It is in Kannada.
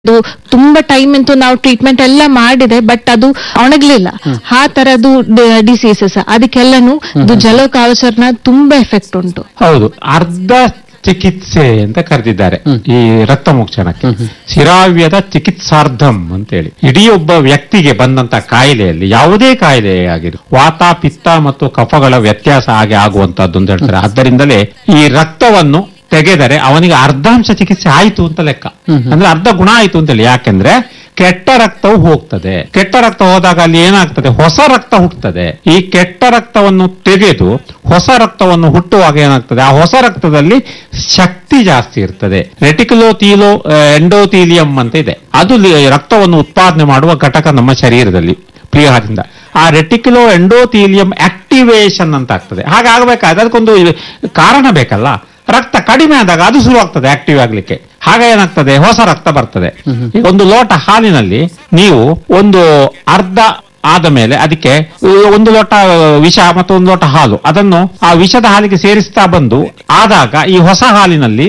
ಅದು ತುಂಬಾ ಟೈಮ್ ಅಂತೂ ನಾವು ಟ್ರೀಟ್ಮೆಂಟ್ ಎಲ್ಲ ಮಾಡಿದೆ ಬಟ್ ಅದು ಒಣಗ್ಲಿಲ್ಲ ಆ ತರದ್ದು ಡಿಸೀಸಸ್ ಅದಕ್ಕೆಲ್ಲನು ಇದು ಜಲಕಾವಚರ್ನ ತುಂಬಾ ಎಫೆಕ್ಟ್ ಉಂಟು ಹೌದು ಅರ್ಧ ಚಿಕಿತ್ಸೆ ಅಂತ ಕರೆದಿದ್ದಾರೆ ಈ ರಕ್ತ ಮುಕ್ಷಣಕ್ಕೆ ಶಿರಾವ್ಯದ ಚಿಕಿತ್ಸಾರ್ಧಂ ಅಂತೇಳಿ ಇಡೀ ಒಬ್ಬ ವ್ಯಕ್ತಿಗೆ ಬಂದಂತ ಕಾಯಿಲೆಯಲ್ಲಿ ಯಾವುದೇ ಕಾಯಿಲೆ ಆಗಿರು ವಾತ ಪಿತ್ತ ಮತ್ತು ಕಫಗಳ ವ್ಯತ್ಯಾಸ ಹಾಗೆ ಆಗುವಂತದ್ದು ಅಂತ ಹೇಳ್ತಾರೆ ಆದ್ದರಿಂದಲೇ ಈ ರಕ್ತವನ್ನು ತೆಗೆದರೆ ಅವನಿಗೆ ಅರ್ಧಾಂಶ ಚಿಕಿತ್ಸೆ ಆಯ್ತು ಅಂತ ಲೆಕ್ಕ ಅಂದ್ರೆ ಅರ್ಧ ಗುಣ ಆಯ್ತು ಅಂತೇಳಿ ಯಾಕೆಂದ್ರೆ ಕೆಟ್ಟ ರಕ್ತವು ಹೋಗ್ತದೆ ಕೆಟ್ಟ ರಕ್ತ ಹೋದಾಗ ಅಲ್ಲಿ ಏನಾಗ್ತದೆ ಹೊಸ ರಕ್ತ ಹುಟ್ಟುತ್ತದೆ ಈ ಕೆಟ್ಟ ರಕ್ತವನ್ನು ತೆಗೆದು ಹೊಸ ರಕ್ತವನ್ನು ಹುಟ್ಟುವಾಗ ಏನಾಗ್ತದೆ ಆ ಹೊಸ ರಕ್ತದಲ್ಲಿ ಶಕ್ತಿ ಜಾಸ್ತಿ ಇರ್ತದೆ ರೆಟಿಕ್ಯುಲೋ ತೀಲೋ ಎಂಡೋತೀಲಿಯಂ ಅಂತ ಇದೆ ಅದು ಲಿ- ರಕ್ತವನ್ನು ಉತ್ಪಾದನೆ ಮಾಡುವ ಘಟಕ ನಮ್ಮ ಶರೀರದಲ್ಲಿ ಪ್ರಿಯದಿಂದ ಆ ರೆಟಿಕ್ಯುಲೋ ಎಂಡೋತೀಲಿಯಂ ಆಕ್ಟಿವೇಶನ್ ಅಂತ ಆಗ್ತದೆ ಹಾಗಾಗಬೇಕಾದ್ರೆ ಅದಕ್ಕೊಂದು ಇದು ಕಾರಣ ಬೇಕಲ್ಲ ರಕ್ತ ಕಡಿಮೆ ಆದಾಗ ಅದು ಶುರು ಆಗ್ತದೆ ಆಕ್ಟಿವ್ ಆಗ್ಲಿಕ್ಕೆ ಹಾಗ ಏನಾಗ್ತದೆ ಹೊಸ ರಕ್ತ ಬರ್ತದೆ ಈಗ ಒಂದು ಲೋಟ ಹಾಲಿನಲ್ಲಿ ನೀವು ಒಂದು ಅರ್ಧ ಆದ ಮೇಲೆ ಅದಕ್ಕೆ ಒಂದು ಲೋಟ ವಿಷ ಮತ್ತು ಒಂದು ಲೋಟ ಹಾಲು ಅದನ್ನು ಆ ವಿಷದ ಹಾಲಿಗೆ ಸೇರಿಸ್ತಾ ಬಂದು ಆದಾಗ ಈ ಹೊಸ ಹಾಲಿನಲ್ಲಿ